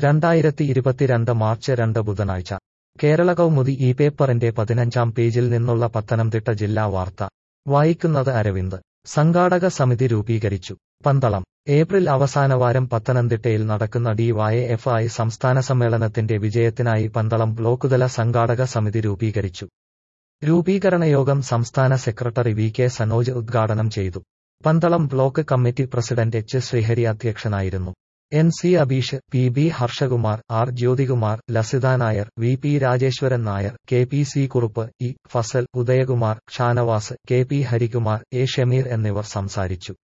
രണ്ടായിരത്തി ഇരുപത്തിരണ്ട് മാർച്ച് രണ്ട് ബുധനാഴ്ച കേരള കൗമുദി ഈ പേപ്പറിന്റെ പതിനഞ്ചാം പേജിൽ നിന്നുള്ള പത്തനംതിട്ട ജില്ലാ വാർത്ത വായിക്കുന്നത് അരവിന്ദ് സംഘാടക സമിതി രൂപീകരിച്ചു പന്തളം ഏപ്രിൽ അവസാനവാരം പത്തനംതിട്ടയിൽ നടക്കുന്ന ഡിവൈഎഫ്ഐ സംസ്ഥാന സമ്മേളനത്തിന്റെ വിജയത്തിനായി പന്തളം ബ്ലോക്കുതല സംഘാടക സമിതി രൂപീകരിച്ചു രൂപീകരണ യോഗം സംസ്ഥാന സെക്രട്ടറി വി കെ സനോജ് ഉദ്ഘാടനം ചെയ്തു Pandalam block committee president H Sreehari അധ്യക്ഷനായിരുന്നു N C Abeesh P B Harshakumar R Jyothikumar Lasitha Nair V P Rajeswaran Nair K P C Kurup E Fasal Udayakumar Shanavas K P Harikumar A Shameer എന്നിവർ സംസാരിച്ചു